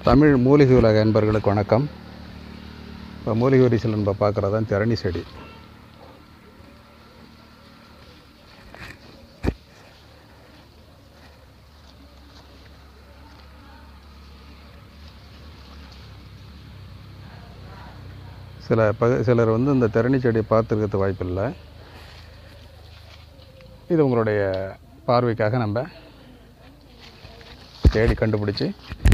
தமிழ் மூலிகை உலக அன்பர்களுக்கு வணக்கம் இப்போ மூலிகை வரிசையில் நம்ம பார்க்குறது தான் திரணி செடி சில பக சிலர் வந்து இந்த திரணி செடியை பார்த்துருக்கிறது வாய்ப்பில்லை இது உங்களுடைய பார்வைக்காக நம்ம தேடி கண்டுபிடிச்சி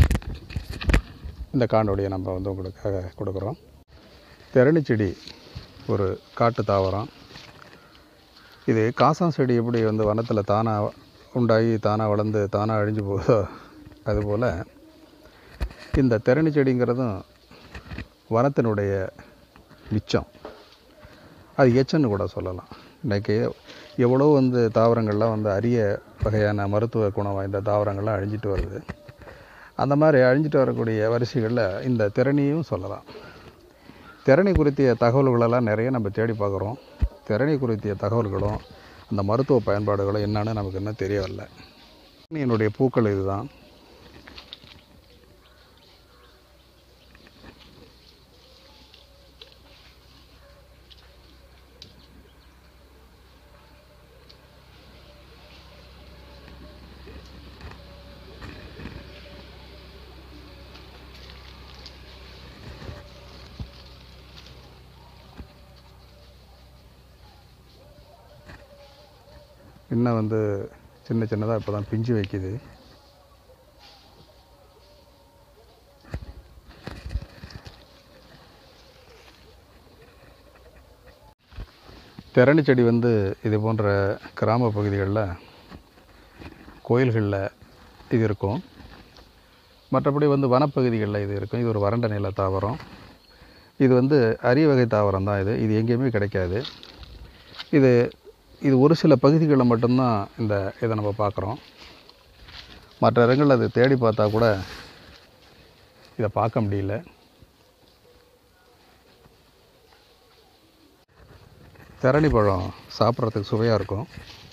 இந்த காணொலியை நம்ம வந்து உங்களுக்காக கொடுக்குறோம் திரணி செடி ஒரு காட்டு தாவரம் இது காசான் செடி எப்படி வந்து வனத்தில் தானாக உண்டாகி தானாக வளர்ந்து தானாக அழிஞ்சு போகுதோ அதுபோல் இந்த திரணி செடிங்கிறதும் வனத்தினுடைய மிச்சம் அது எச்சன்னு கூட சொல்லலாம் இன்றைக்கி எவ்வளோ வந்து தாவரங்கள்லாம் வந்து அரிய வகையான மருத்துவ குணம் வாய்ந்த தாவரங்கள்லாம் அழிஞ்சிட்டு வருது அந்த மாதிரி அழிஞ்சிட்டு வரக்கூடிய வரிசைகளில் இந்த திறனியும் சொல்லலாம் திறனி குறித்திய தகவல்களெல்லாம் நிறைய நம்ம தேடி பார்க்குறோம் திறனி குறித்திய தகவல்களும் அந்த மருத்துவ பயன்பாடுகளும் என்னன்னு நமக்கு இன்னும் தெரிய வரல என்னுடைய பூக்கள் இதுதான் இன்னும் வந்து சின்ன சின்னதாக இப்போ தான் பிஞ்சு வைக்குது திரணி செடி வந்து இது போன்ற கிராம பகுதிகளில் கோயில்களில் இது இருக்கும் மற்றபடி வந்து வனப்பகுதிகளில் இது இருக்கும் இது ஒரு வறண்ட நில தாவரம் இது வந்து அரிய வகை தாவரம் தான் இது இது எங்கேயுமே கிடைக்காது இது இது ஒரு சில பகுதிகளில் மட்டும்தான் இந்த இதை நம்ம பார்க்குறோம் மற்ற இடங்களில் அது தேடி பார்த்தா கூட இதை பார்க்க முடியல திரணி பழம் சாப்பிட்றதுக்கு சுவையாக இருக்கும்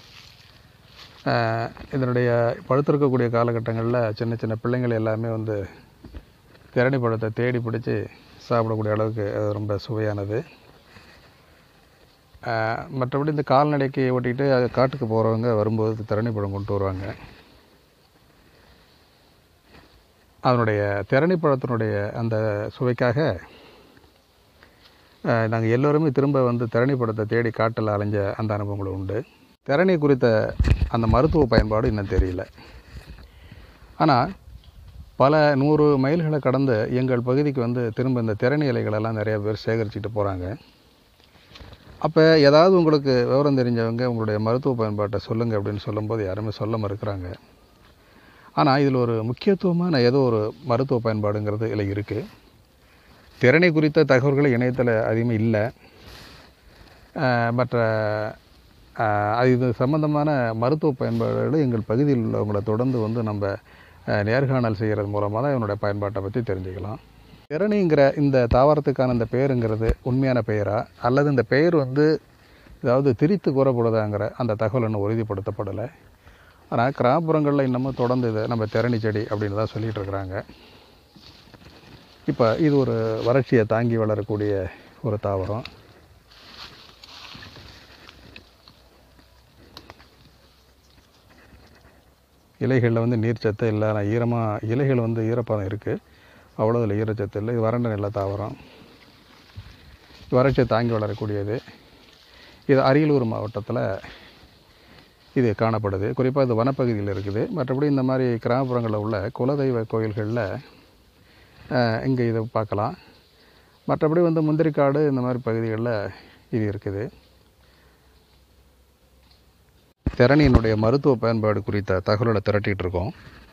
ஆஹ் இதனுடைய பழுத்திருக்கக்கூடிய காலகட்டங்களில் சின்ன சின்ன பிள்ளைங்கள் எல்லாமே வந்து திரணி பழத்தை தேடி பிடிச்சி சாப்பிடக்கூடிய அளவுக்கு அது ரொம்ப சுவையானது ஆஹ் மற்றபடி இந்த கால்நடைக்கு ஓட்டிகிட்டு அது காட்டுக்கு போகிறவங்க வரும்போது திரணி பழம் கொண்டு வருவாங்க அதனுடைய திரணி பழத்தினுடைய அந்த சுவைக்காக நாங்கள் எல்லோருமே திரும்ப வந்து திரணி பழத்தை தேடி காட்டில் அலைஞ்ச அந்த அனுபவங்களும் உண்டு திரணி குறித்த அந்த மருத்துவ பயன்பாடு இன்னும் தெரியல ஆனால் பல நூறு மைல்களை கடந்து எங்கள் பகுதிக்கு வந்து திரும்ப இந்த திரணி இலைகளெல்லாம் நிறைய பேர் சேகரிச்சுட்டு போகிறாங்க அப்போ ஏதாவது உங்களுக்கு விவரம் தெரிஞ்சவங்க உங்களுடைய மருத்துவ பயன்பாட்டை சொல்லுங்கள் அப்படின்னு சொல்லும்போது யாருமே சொல்ல மறுக்கிறாங்க ஆனால் இதில் ஒரு முக்கியத்துவமான ஏதோ ஒரு மருத்துவ பயன்பாடுங்கிறது இதில் இருக்குது திறனை குறித்த தகவல்கள் இணையத்தில் அதிகமாக இல்லை ஆஹ் மற்ற ஆஹ் அது இது சம்பந்தமான மருத்துவ பயன்பாடுகள் எங்கள் பகுதியில் உள்ளவங்களை தொடர்ந்து வந்து நம்ம ஆஹ் நேர்காணல் செய்கிறது மூலமாக தான் இதனுடைய பயன்பாட்டை பற்றி தெரிஞ்சுக்கலாம் திறனிங்கிற இந்த தாவரத்துக்கான இந்த பெயருங்கிறது உண்மையான பெயரா அல்லது இந்த பெயர் வந்து ஏதாவது திரித்து கூறப்படுதாங்கிற அந்த தகவல் இன்னும் உறுதிப்படுத்தப்படலை ஆனால் கிராமப்புறங்களில் இன்னமும் தொடர்ந்து இதை நம்ம திரணி செடி அப்படின்னு தான் சொல்லிகிட்டு இருக்கிறாங்க இப்போ இது ஒரு வறட்சியை தாங்கி வளரக்கூடிய ஒரு தாவரம் இலைகளில் வந்து நீர்ச்சத்து இல்லை ஆனால் ஈரமாக இலைகள் வந்து ஈரப்பதம் இருக்குது அவ்வளோ இதில் ஈரச்சத்து இல்லை இது வறண்ட நில தாவரம் வறட்சியை தாங்கி வளரக்கூடியது இது அரியலூர் மாவட்டத்தில் இது காணப்படுது குறிப்பாக இது வனப்பகுதியில் இருக்குது மற்றபடி இந்த மாதிரி கிராமப்புறங்களில் உள்ள குலதெய்வ கோயில்களில் இங்கே இதை பார்க்கலாம் மற்றபடி வந்து முந்திரிக்காடு இந்த மாதிரி பகுதிகளில் இது இருக்குது திறனியினுடைய மருத்துவ பயன்பாடு குறித்த தகவல்களை திரட்டிகிட்டு இருக்கோம்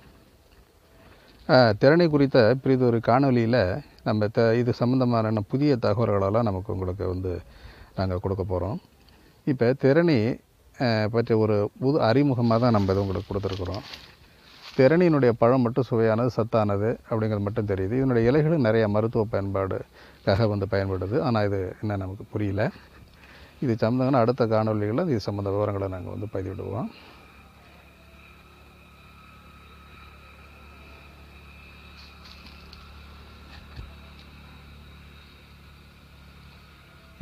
திறனை குறித்த பிரிதொரு காணொலியில் நம்ம த இது சம்மந்தமான புதிய தகவல்களெல்லாம் நமக்கு உங்களுக்கு வந்து நாங்கள் கொடுக்க போகிறோம் இப்போ திறனி பற்றி ஒரு புது அறிமுகமாக தான் நம்ம இதை உங்களுக்கு கொடுத்துருக்குறோம் திறனியினுடைய பழம் மட்டும் சுவையானது சத்தானது அப்படிங்கிறது மட்டும் தெரியுது இதனுடைய இலைகளும் நிறைய மருத்துவ பயன்பாடுக்காக வந்து பயன்படுது ஆனால் இது என்ன நமக்கு புரியல இது சம்மந்தமான அடுத்த காணொலிகளில் இது சம்மந்த விவரங்களை நாங்கள் வந்து பதிவிடுவோம்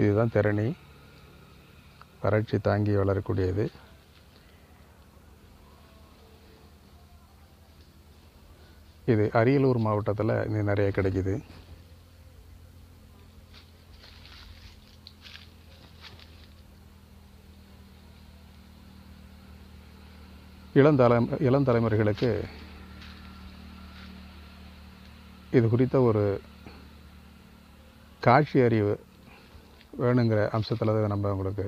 இதுதான் திரணி வறட்சி தாங்கி வளரக்கூடியது இது அரியலூர் மாவட்டத்தில் இது நிறைய கிடைக்குது இளந்தலை இளந்தலைமுறைகளுக்கு இது குறித்த ஒரு காட்சி அறிவு வேணுங்கிற அம்சத்தில் தான் நம்ம உங்களுக்கு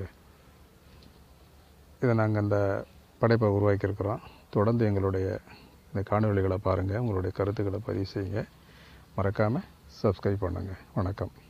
இதை நாங்கள் இந்த படைப்பை உருவாக்கியிருக்கிறோம் தொடர்ந்து எங்களுடைய இந்த காணொளிகளை பாருங்கள் உங்களுடைய கருத்துக்களை பதிவு செய்யுங்க மறக்காமல் சப்ஸ்கிரைப் பண்ணுங்கள் வணக்கம்